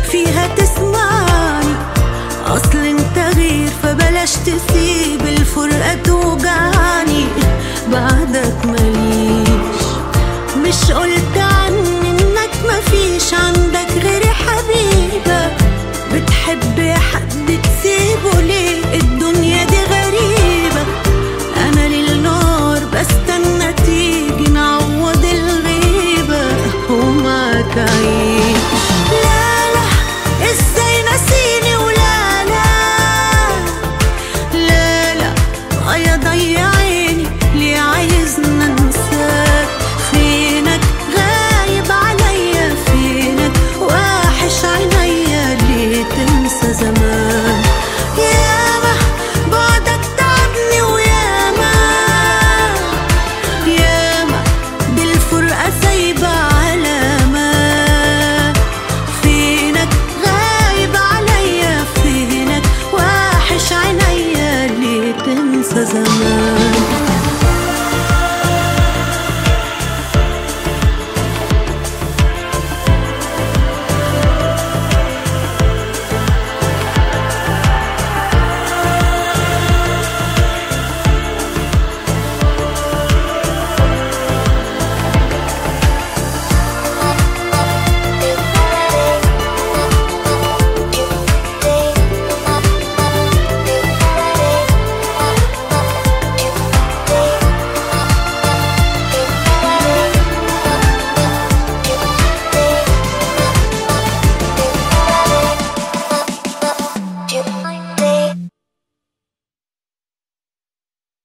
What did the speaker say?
فيها تسمعني اصل انت غير فبلاش تسيب الفرقة توجعني بعدك ماليش مش قلت عني انك مفيش عندك غيري حبيبة بتحب حد تسيبه ليه الدنيا دي غريبة انا للنار بستنى تيجي نعوض الغيبة ومعاك عيش لا لا ازاي نسيني ولا لا لا لا يا ضيع عيني ليه عايزنا انساك فينك غايب عليا فينك واحش عينيا ليه تنسى زمان